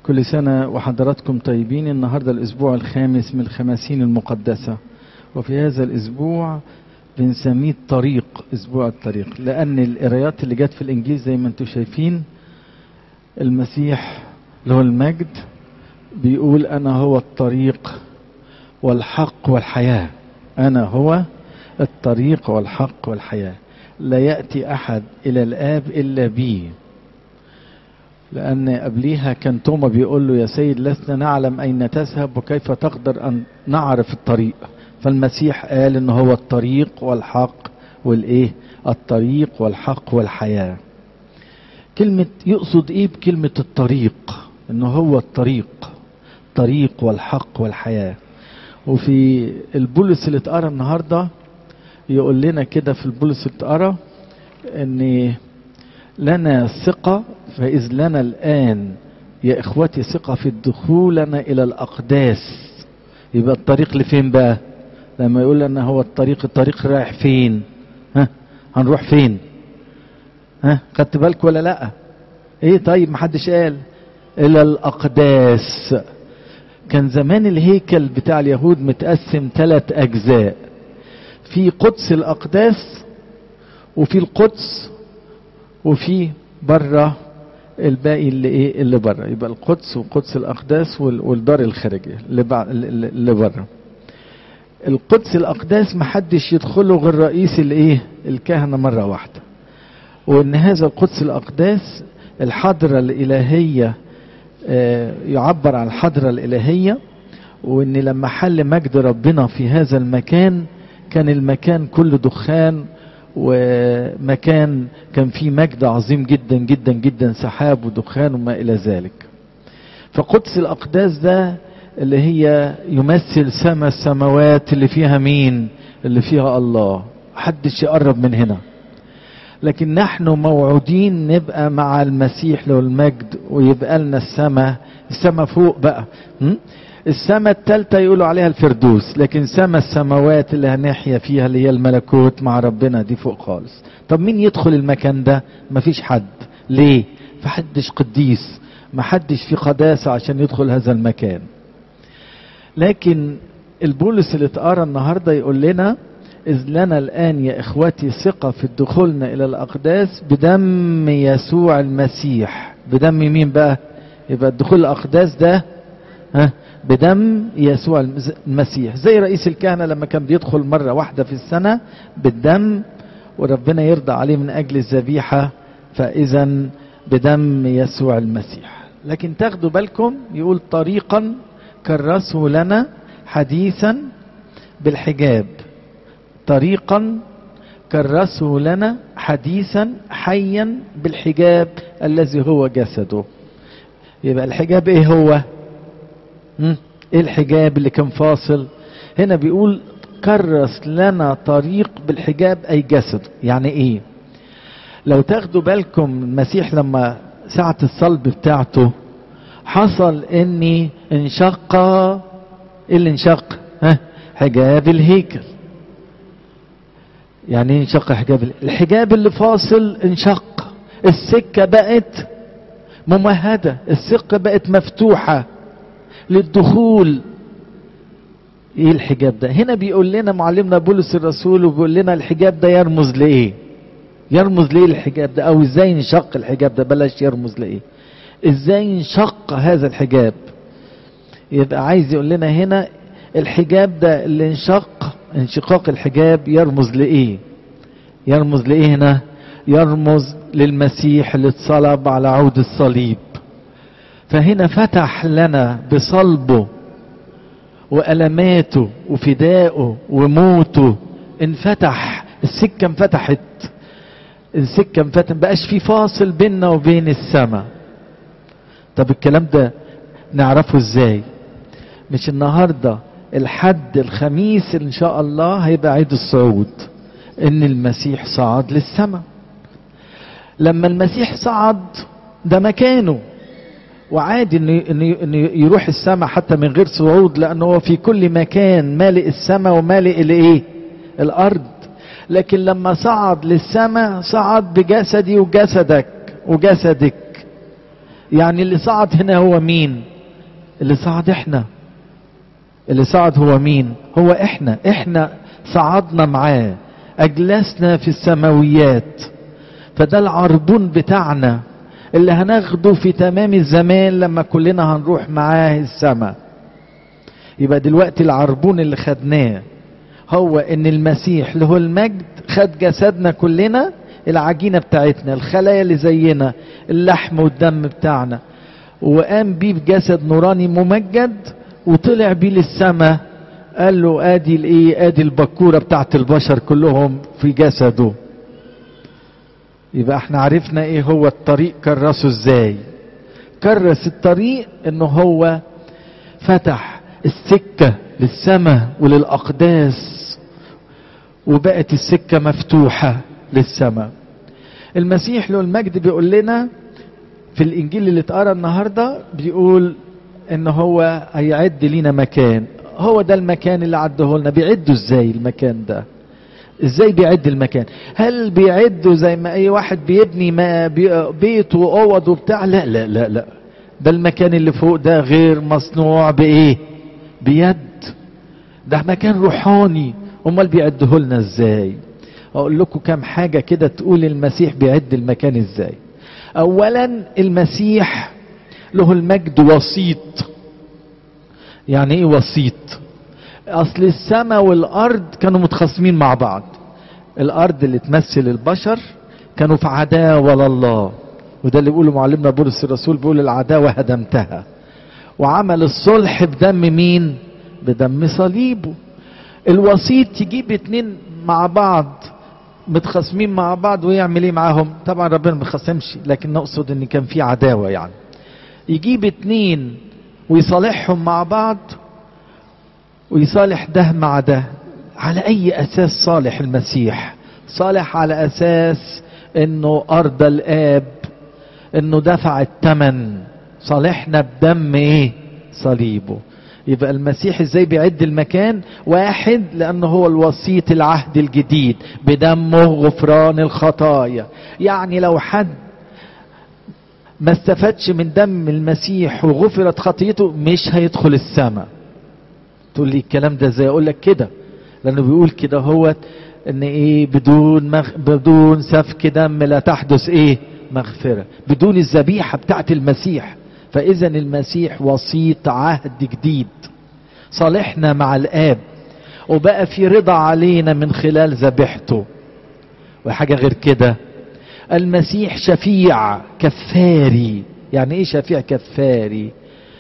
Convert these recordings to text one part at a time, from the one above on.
كل سنة وحضراتكم طيبين النهاردة الأسبوع الخامس من الخماسين المقدسة وفي هذا الأسبوع بنسميه الطريق أسبوع الطريق لأن القرايات اللي جت في الإنجيل زي ما أنتم شايفين المسيح اللي هو المجد بيقول أنا هو الطريق والحق والحياة أنا هو الطريق والحق والحياة لا يأتي أحد إلى الآب إلا بي لأن قبليها كان توما بيقول له يا سيد لسنا نعلم أين تذهب وكيف تقدر أن نعرف الطريق فالمسيح قال إن هو الطريق والحق والإيه الطريق والحق والحياة كلمة يقصد إيه بكلمة الطريق إن هو الطريق الطريق والحق والحياة وفي البولس اللي اتقرا النهارده يقول لنا كده في البولس اللي اتقرا ان لنا ثقة فإذ لنا الآن يا إخوتي ثقة في دخولنا إلى الأقداس يبقى الطريق لفين بقى لما يقول لنا هو الطريق الطريق رايح فين ها هنروح فين ها خدت بالك ولا لا ايه طيب محدش قال الى الاقداس كان زمان الهيكل بتاع اليهود متقسم ثلاث اجزاء في قدس الاقداس وفي القدس وفي بره الباقي اللي ايه اللي بره يبقى القدس وقدس الاقداس والدار الخارجيه اللي, اللي بره القدس الاقداس محدش يدخله غير رئيس الايه الكهنه مره واحده وان هذا القدس الاقداس الحضره الالهيه يعبر عن الحضره الالهيه وان لما حل مجد ربنا في هذا المكان كان المكان كله دخان ومكان كان فيه مجد عظيم جدا جدا جدا سحاب ودخان وما الى ذلك فقدس الاقداس ده اللي هي يمثل سما السماوات اللي فيها مين اللي فيها الله محدش يقرب من هنا لكن نحن موعودين نبقى مع المسيح له المجد ويبقى لنا السماء السماء فوق بقى م? السماء الثالثة يقولوا عليها الفردوس لكن سماء السماوات اللي هنحيا فيها اللي هي الملكوت مع ربنا دي فوق خالص طب مين يدخل المكان ده مفيش حد ليه فحدش قديس محدش في قداسة عشان يدخل هذا المكان لكن البولس اللي اتقرا النهارده يقول لنا إذ لنا الآن يا إخوتي ثقة في دخولنا إلى الأقداس بدم يسوع المسيح بدم مين بقى يبقى الدخول الأقداس ده ها بدم يسوع المسيح زي رئيس الكهنة لما كان بيدخل مرة واحدة في السنة بالدم وربنا يرضى عليه من أجل الذبيحة فإذا بدم يسوع المسيح لكن تاخدوا بالكم يقول طريقا كرسه لنا حديثا بالحجاب طريقا كرسه لنا حديثا حيا بالحجاب الذي هو جسده يبقى الحجاب ايه هو مم؟ ايه الحجاب اللي كان فاصل هنا بيقول كرس لنا طريق بالحجاب اي جسد يعني ايه لو تاخدوا بالكم المسيح لما ساعة الصلب بتاعته حصل اني انشق ايه اللي انشق ها حجاب الهيكل يعني ايه انشق حجاب الحجاب اللي فاصل انشق السكة بقت ممهدة السكة بقت مفتوحة للدخول ايه الحجاب ده هنا بيقول لنا معلمنا بولس الرسول وبيقول لنا الحجاب ده يرمز لايه يرمز ليه الحجاب ده او ازاي انشق الحجاب ده بلاش يرمز لايه ازاي انشق هذا الحجاب يبقى عايز يقول لنا هنا الحجاب ده اللي انشق انشقاق الحجاب يرمز لايه يرمز لايه هنا يرمز للمسيح اللي اتصلب على عود الصليب فهنا فتح لنا بصلبه وألماته وفدائه وموته انفتح السكة انفتحت السكة انفتح بقاش في فاصل بيننا وبين السماء طب الكلام ده نعرفه ازاي مش النهاردة الحد الخميس ان شاء الله هيبقى عيد الصعود ان المسيح صعد للسماء لما المسيح صعد ده مكانه وعادي انه انه يروح السماء حتى من غير صعود لانه هو في كل مكان مالئ السماء ومالئ الايه الارض لكن لما صعد للسماء صعد بجسدي وجسدك وجسدك يعني اللي صعد هنا هو مين اللي صعد احنا اللي صعد هو مين هو احنا احنا صعدنا معاه اجلسنا في السماويات فده العربون بتاعنا اللي هناخده في تمام الزمان لما كلنا هنروح معاه السماء يبقى دلوقتي العربون اللي خدناه هو ان المسيح له المجد خد جسدنا كلنا العجينة بتاعتنا الخلايا اللي زينا اللحم والدم بتاعنا وقام بيه بجسد نوراني ممجد وطلع بيه للسماء قال له ادي الايه ادي البكورة بتاعت البشر كلهم في جسده يبقى احنا عرفنا ايه هو الطريق كرسه ازاي كرس الطريق انه هو فتح السكة للسماء وللأقداس وبقت السكة مفتوحة للسماء المسيح له المجد بيقول لنا في الإنجيل اللي اتقرا النهاردة بيقول إن هو هيعد لينا مكان هو ده المكان اللي عده لنا بيعده ازاي المكان ده ازاي بيعد المكان هل بيعده زي ما اي واحد بيبني ما بي بيت واوض وبتاع لا لا لا لا ده المكان اللي فوق ده غير مصنوع بايه بيد ده مكان روحاني امال بيعده لنا ازاي اقول لكم كام حاجة كده تقول المسيح بيعد المكان ازاي اولا المسيح له المجد وسيط يعني ايه وسيط اصل السماء والارض كانوا متخاصمين مع بعض الارض اللي تمثل البشر كانوا في عداوة لله وده اللي بيقوله معلمنا بولس الرسول بيقول العداوة هدمتها وعمل الصلح بدم مين بدم صليبه الوسيط يجيب اتنين مع بعض متخاصمين مع بعض ويعمل ايه معاهم طبعا ربنا ما بيخاصمش لكن نقصد ان كان في عداوة يعني يجيب اتنين ويصالحهم مع بعض ويصالح ده مع ده على اي اساس صالح المسيح صالح على اساس انه ارضى الاب انه دفع الثمن صالحنا بدم ايه صليبه يبقى المسيح ازاي بيعد المكان واحد لانه هو الوسيط العهد الجديد بدمه غفران الخطايا يعني لو حد ما استفادش من دم المسيح وغفرت خطيته مش هيدخل السماء تقول لي الكلام ده ازاي اقول لك كده لانه بيقول كده هو ان ايه بدون مغ... بدون سفك دم لا تحدث ايه مغفره بدون الذبيحه بتاعت المسيح فاذا المسيح وسيط عهد جديد صالحنا مع الاب وبقى في رضا علينا من خلال ذبيحته وحاجه غير كده المسيح شفيع كفاري يعني ايه شفيع كفاري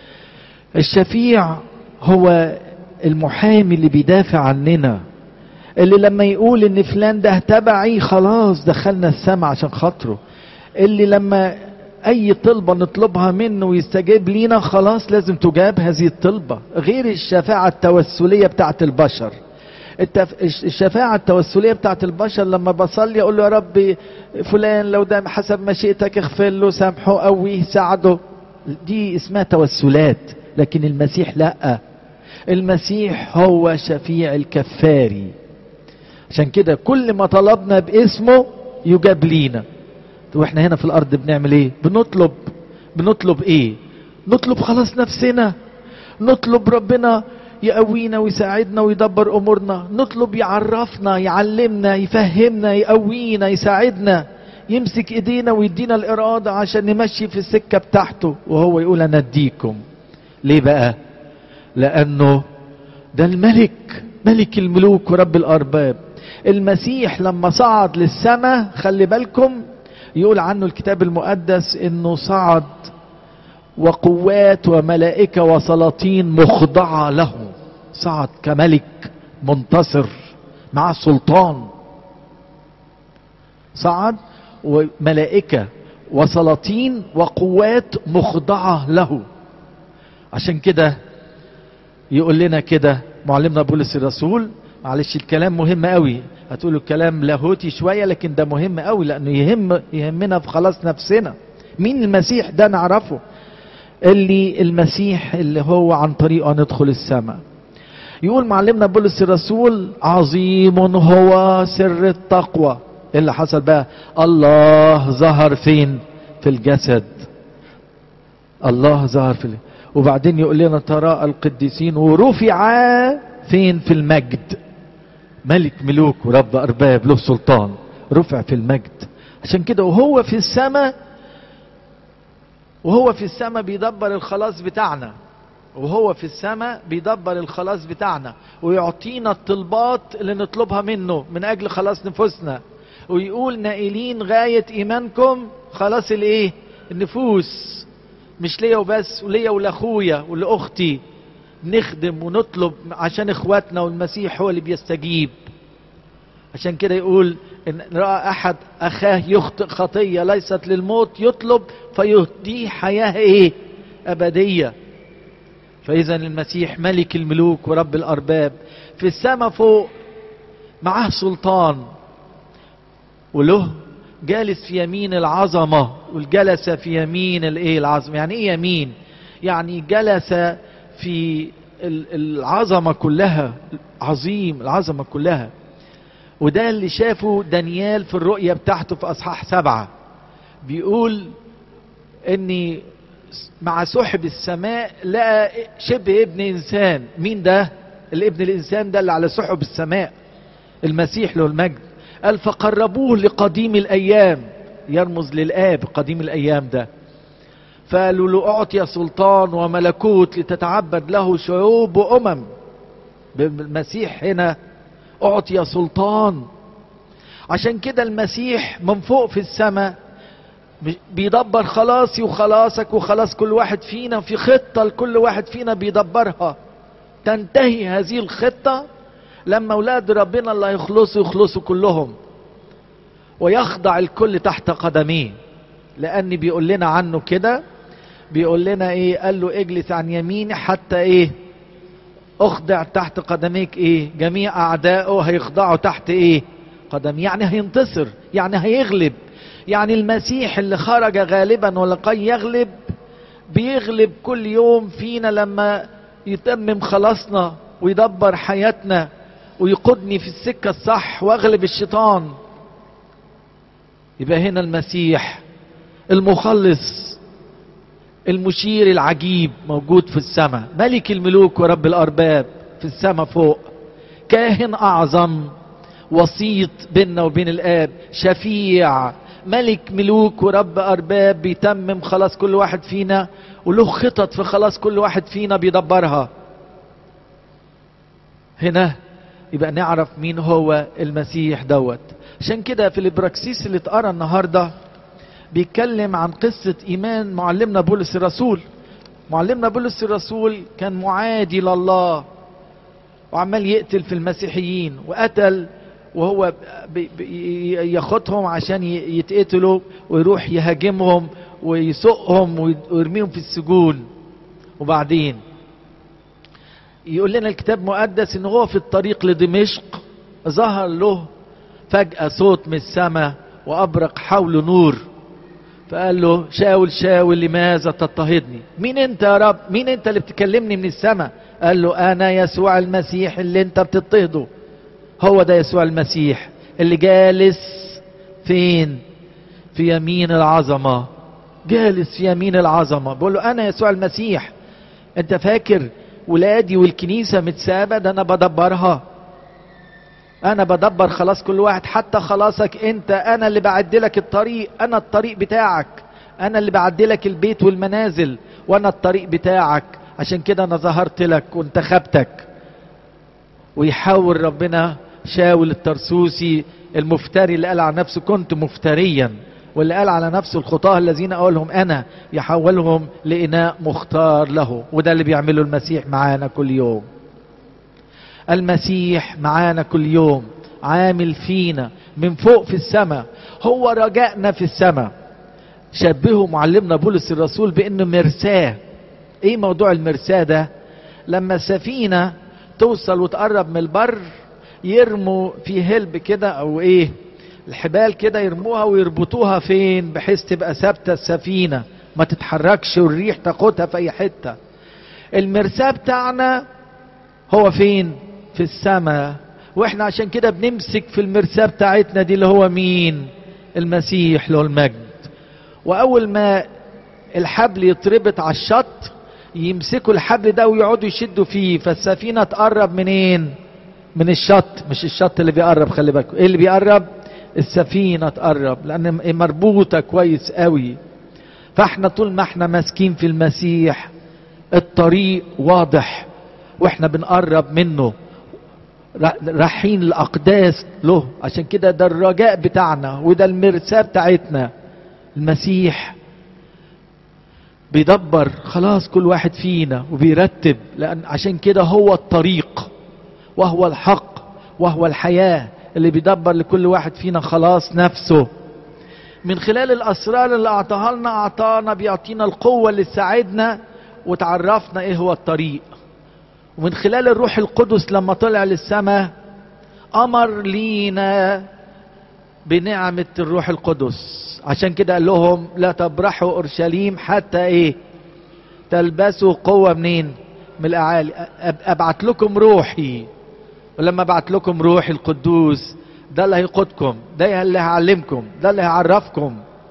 الشفيع هو المحامي اللي بيدافع عننا اللي لما يقول ان فلان ده تبعي خلاص دخلنا السماء عشان خاطره اللي لما اي طلبة نطلبها منه ويستجيب لينا خلاص لازم تجاب هذه الطلبة غير الشفاعة التوسلية بتاعت البشر التف... الشفاعة التوسلية بتاعت البشر لما بصلي اقول له يا رب فلان لو ده حسب مشيئتك اغفر له سامحه قويه ساعده دي اسمها توسلات لكن المسيح لا المسيح هو شفيع الكفاري عشان كده كل ما طلبنا باسمه يجاب لينا واحنا هنا في الارض بنعمل ايه بنطلب بنطلب ايه نطلب خلاص نفسنا نطلب ربنا يقوينا ويساعدنا ويدبر امورنا نطلب يعرفنا يعلمنا يفهمنا يقوينا يساعدنا يمسك ايدينا ويدينا الاراده عشان نمشي في السكه بتاعته وهو يقول انا اديكم ليه بقى لانه ده الملك ملك الملوك ورب الارباب المسيح لما صعد للسماء خلي بالكم يقول عنه الكتاب المقدس انه صعد وقوات وملائكة وسلاطين مخضعة له صعد كملك منتصر مع سلطان صعد وملائكة وسلاطين وقوات مخضعة له عشان كده يقول لنا كده معلمنا بولس الرسول معلش الكلام مهم قوي هتقولوا الكلام لاهوتي شويه لكن ده مهم قوي لانه يهم يهمنا في خلاص نفسنا مين المسيح ده نعرفه اللي المسيح اللي هو عن طريقه ندخل السماء يقول معلمنا بولس الرسول عظيم هو سر التقوى ايه اللي حصل بقى الله ظهر فين في الجسد الله ظهر في ال- وبعدين يقول لنا تراءى القديسين ورفع فين في المجد ملك ملوك ورب ارباب له سلطان رفع في المجد عشان كده وهو في السماء وهو في السماء بيدبر الخلاص بتاعنا وهو في السماء بيدبر الخلاص بتاعنا ويعطينا الطلبات اللي نطلبها منه من اجل خلاص نفوسنا ويقول نائلين غاية ايمانكم خلاص الايه النفوس مش ليا وبس وليا ولاخويا ولاختي نخدم ونطلب عشان اخواتنا والمسيح هو اللي بيستجيب عشان كده يقول ان راى احد اخاه يخطئ خطيه ليست للموت يطلب فيهديه حياه ايه ابديه فاذا المسيح ملك الملوك ورب الارباب في السماء فوق معاه سلطان وله جالس في يمين العظمه والجلس في يمين الايه العظمه يعني ايه يمين يعني جلس في ال- العظمه كلها عظيم العظمه كلها وده اللي شافه دانيال في الرؤية بتاعته في أصحاح سبعة بيقول إني مع سحب السماء لقى شبه ابن إنسان مين ده الابن الإنسان ده اللي على سحب السماء المسيح له المجد قال فقربوه لقديم الأيام يرمز للآب قديم الأيام ده فقالوا له أعطي سلطان وملكوت لتتعبد له شعوب وأمم بالمسيح هنا أعطي سلطان عشان كده المسيح من فوق في السماء بيدبر خلاصي وخلاصك وخلاص كل واحد فينا في خطة لكل واحد فينا بيدبرها تنتهي هذه الخطة لما أولاد ربنا اللي هيخلصوا يخلصوا كلهم ويخضع الكل تحت قدميه لأن بيقول لنا عنه كده بيقول لنا ايه قال له اجلس عن يميني حتى ايه اخضع تحت قدميك ايه جميع اعدائه هيخضعوا تحت ايه قدم يعني هينتصر يعني هيغلب يعني المسيح اللي خرج غالبا ولقي يغلب بيغلب كل يوم فينا لما يتمم خلاصنا ويدبر حياتنا ويقودني في السكة الصح واغلب الشيطان يبقى هنا المسيح المخلص المشير العجيب موجود في السماء ملك الملوك ورب الأرباب في السماء فوق كاهن أعظم وسيط بيننا وبين الآب شفيع ملك ملوك ورب أرباب بيتمم خلاص كل واحد فينا وله خطط في خلاص كل واحد فينا بيدبرها هنا يبقى نعرف مين هو المسيح دوت عشان كده في الابراكسيس اللي اتقرا النهارده بيتكلم عن قصة إيمان معلمنا بولس الرسول معلمنا بولس الرسول كان معادي لله وعمال يقتل في المسيحيين وقتل وهو بي بي ياخدهم عشان يتقتلوا ويروح يهاجمهم ويسوقهم ويرميهم في السجون وبعدين يقول لنا الكتاب المقدس ان هو في الطريق لدمشق ظهر له فجأة صوت من السماء وأبرق حوله نور فقال له شاول شاول لماذا تضطهدني مين انت يا رب مين انت اللي بتكلمني من السماء قال له انا يسوع المسيح اللي انت بتضطهده هو ده يسوع المسيح اللي جالس فين في يمين العظمة جالس في يمين العظمة بقول له انا يسوع المسيح انت فاكر ولادي والكنيسة متسابة ده انا بدبرها انا بدبر خلاص كل واحد حتى خلاصك انت انا اللي بعد لك الطريق انا الطريق بتاعك انا اللي بعد لك البيت والمنازل وانا الطريق بتاعك عشان كده انا ظهرت لك وانتخبتك ويحاول ربنا شاول الترسوسي المفتري اللي قال على نفسه كنت مفتريا واللي قال على نفسه الخطاه الذين اقولهم انا يحولهم لاناء مختار له وده اللي بيعمله المسيح معانا كل يوم المسيح معانا كل يوم عامل فينا من فوق في السماء هو رجائنا في السماء شبهه معلمنا بولس الرسول بانه مرساه ايه موضوع المرساه ده لما السفينه توصل وتقرب من البر يرموا في هلب كده او ايه الحبال كده يرموها ويربطوها فين بحيث تبقى ثابته السفينه ما تتحركش والريح تاخدها في اي حته المرساه بتاعنا هو فين في السماء واحنا عشان كده بنمسك في المرساه بتاعتنا دي اللي هو مين المسيح له المجد واول ما الحبل يتربط على الشط يمسكوا الحبل ده ويقعدوا يشدوا فيه فالسفينة تقرب منين من الشط مش الشط اللي بيقرب خلي بالكم ايه اللي بيقرب السفينة تقرب لان مربوطة كويس قوي فاحنا طول ما احنا ماسكين في المسيح الطريق واضح واحنا بنقرب منه رايحين الاقداس له عشان كده ده الرجاء بتاعنا وده المرساه بتاعتنا المسيح بيدبر خلاص كل واحد فينا وبيرتب لان عشان كده هو الطريق وهو الحق وهو الحياه اللي بيدبر لكل واحد فينا خلاص نفسه من خلال الاسرار اللي اعطاها لنا اعطانا بيعطينا القوه اللي تساعدنا وتعرفنا ايه هو الطريق ومن خلال الروح القدس لما طلع للسماء امر لينا بنعمه الروح القدس عشان كده قال لهم لا تبرحوا اورشليم حتى ايه تلبسوا قوه منين من الاعالي ابعت لكم روحي ولما ابعت لكم روحي القدوس ده اللي هيقودكم ده اللي هيعلمكم ده اللي هيعرفكم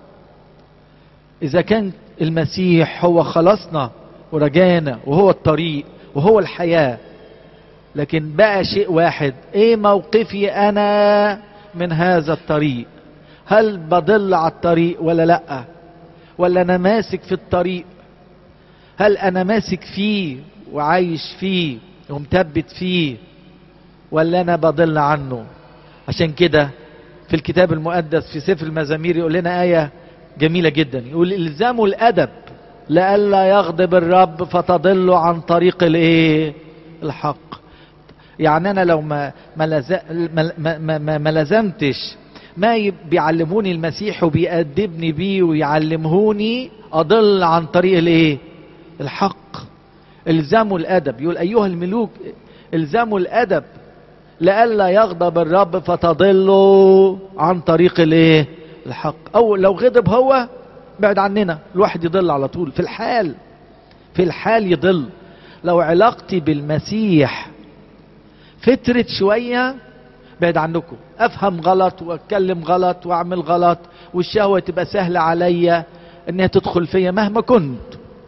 اذا كان المسيح هو خلصنا ورجانا وهو الطريق وهو الحياه لكن بقى شيء واحد ايه موقفي انا من هذا الطريق هل بضل على الطريق ولا لا ولا انا ماسك في الطريق هل انا ماسك فيه وعايش فيه ومثبت فيه ولا انا بضل عنه عشان كده في الكتاب المقدس في سفر المزامير يقول لنا آية جميلة جدا يقول الزاموا الأدب لئلا يغضب الرب فتضلوا عن طريق الايه الحق يعني انا لو ما ما, لز... ما, ما, ما, ما لزمتش ما بيعلموني المسيح وبيأدبني بيه ويعلمهوني اضل عن طريق الايه الحق الزاموا الادب يقول ايها الملوك الزاموا الادب لئلا يغضب الرب فتضلوا عن طريق الايه الحق او لو غضب هو بعد عننا الواحد يضل على طول في الحال في الحال يضل لو علاقتي بالمسيح فترت شوية بعد عنكم افهم غلط واتكلم غلط واعمل غلط والشهوة تبقى سهلة عليا انها تدخل فيا مهما كنت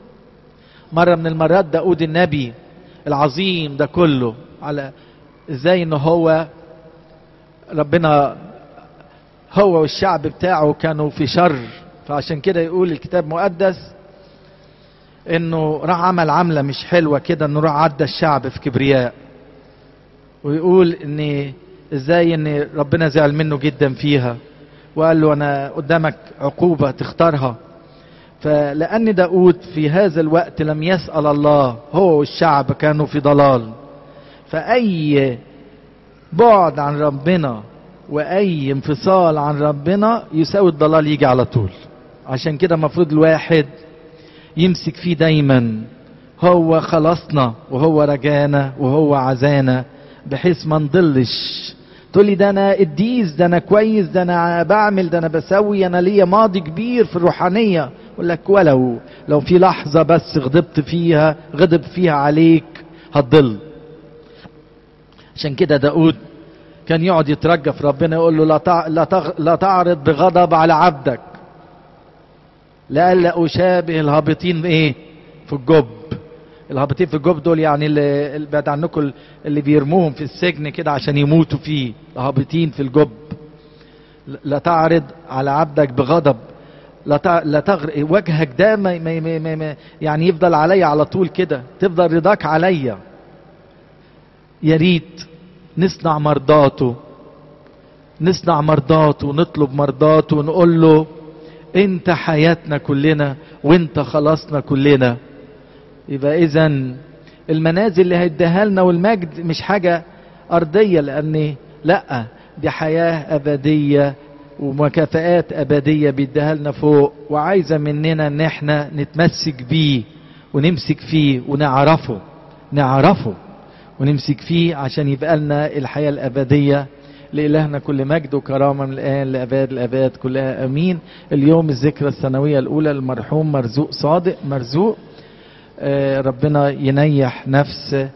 مرة من المرات داود النبي العظيم ده كله على ازاي ان هو ربنا هو والشعب بتاعه كانوا في شر فعشان كده يقول الكتاب المقدس انه راح عمل عملة مش حلوة كده انه راح عدى الشعب في كبرياء ويقول ان ازاي ان ربنا زعل منه جدا فيها وقال له انا قدامك عقوبة تختارها فلأن داود في هذا الوقت لم يسأل الله هو والشعب كانوا في ضلال فأي بعد عن ربنا وأي انفصال عن ربنا يساوي الضلال يجي على طول عشان كده المفروض الواحد يمسك فيه دايما هو خلصنا وهو رجانا وهو عزانا بحيث ما نضلش تقول لي ده انا قديس ده انا كويس ده انا بعمل ده انا بسوي انا ليا ماضي كبير في الروحانيه اقول لك ولو لو في لحظه بس غضبت فيها غضب فيها عليك هتضل عشان كده داود كان يقعد يترجى في ربنا يقول له لا تع... لا, تغ... لا تعرض بغضب على عبدك لئلا اشابه الهابطين ايه في الجب الهابطين في الجب دول يعني اللي بعد عنكم اللي بيرموهم في السجن كده عشان يموتوا فيه الهابطين في الجب لا تعرض على عبدك بغضب لا تع... لا تغر... وجهك ده ما... ما... ما... ما... يعني يفضل عليا على طول كده تفضل رضاك عليا يا ريت نصنع مرضاته نصنع مرضاته ونطلب مرضاته ونقول له انت حياتنا كلنا وانت خلاصنا كلنا يبقى اذا المنازل اللي هيديها لنا والمجد مش حاجة ارضية لان لا دي حياة ابدية ومكافآت ابدية بيديها لنا فوق وعايزة مننا ان احنا نتمسك بيه ونمسك فيه ونعرفه نعرفه ونمسك فيه عشان يبقى لنا الحياة الأبدية لإلهنا كل مجد وكرامة من الآن لأباد الأباد كلها أمين اليوم الذكرى السنوية الأولى للمرحوم مرزوق صادق مرزوق آه ربنا ينيح نفس